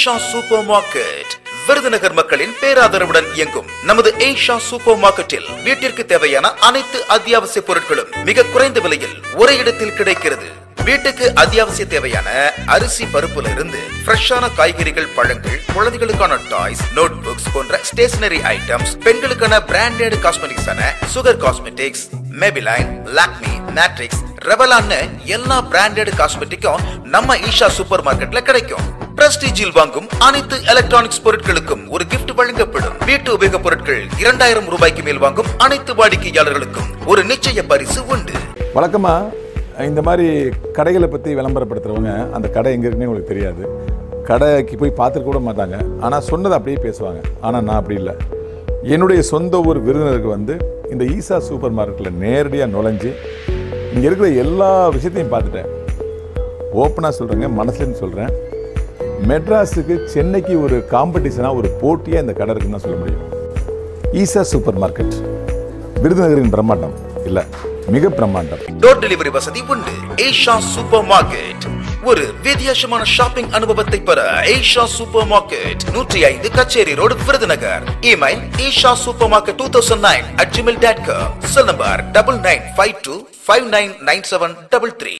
ஏஷா super market Virudhunagar மக்களின் பேராதரவுடன் இயங்கும் நமது ஏஷா சூப்பர் மார்க்கெட்டில் வீட்டிற்கு தேவையான அனைத்து அத்தியாவசிய பொருட்களும் மிக குறைந்த விலையில் ஒரே இடத்தில் கிடைக்கிறது வீட்டுக்கு அத்தியாவசிய தேவையான அரிசி பருப்புல இருந்து ஃப்ரெஷ்ஷான காய்கறிகள் பழங்கள் குழந்தைகளுக்கான டாய்ஸ் நோட் புக்ஸ் போன்ற ஸ்டேஷனரி ஐட்டம்ஸ் பெண்களுக்கான பிராண்டட் காஸ்மெட்டிக்ஸான Sugar cosmetics Maybelline Lakme Matrix ரெவலான்னு எல்லா பிராண்டட் காஸ்மெட்டிக்கும் நம்ம ஈஷா சூப்பர் மார்க்கெட்ல கிடைக்கும் பிரஸ்டீஜில் வாங்கும் அனைத்து எலக்ட்ரானிக்ஸ் பொருட்களுக்கும் ஒரு கிஃப்ட் வழங்கப்படும் வீட்டு உபயோக பொருட்கள் இரண்டாயிரம் ரூபாய்க்கு மேல் வாங்கும் அனைத்து வாடிக்கையாளர்களுக்கும் ஒரு நிச்சய பரிசு உண்டு வழக்கமாக இந்த மாதிரி கடைகளை பற்றி விளம்பரப்படுத்துகிறவங்க அந்த கடை எங்கே இருக்குன்னே உங்களுக்கு தெரியாது கடைக்கு போய் பார்த்துருக்க கூட மாட்டாங்க ஆனால் சொன்னதை அப்படியே பேசுவாங்க ஆனால் நான் அப்படி இல்லை என்னுடைய சொந்த ஊர் விருந்தினருக்கு வந்து இந்த ஈசா சூப்பர் மார்க்கெட்டில் நேரடியாக நுழைஞ்சு இங்கே இருக்கிற எல்லா விஷயத்தையும் பார்த்துட்டேன் ஓப்பனாக சொல்கிறேங்க மனசுலேருந்து சொல்கிறேன் மெட்ராஸுக்கு சென்னைக்கு ஒரு காம்படிஷனாக ஒரு போட்டியாக இந்த கடை இருக்குன்னு தான் சொல்ல முடியும் ஈசா சூப்பர் மார்க்கெட் விருதுநகரின் பிரம்மாண்டம் இல்லை மிக பிரம்மாண்டம் டோர் டெலிவரி வசதி உண்டு ஏஷா சூப்பர் மார்க்கெட் ஒரு வித்தியாசமான ஷாப்பிங் அனுபவத்தை பெற ஏஷா சூப்பர் மார்க்கெட் நூற்றி ஐந்து Kacheri road Virudhunagar email Esha super market two thousand nine at Gmail dot com cell number double nine five two five nine nine seven double three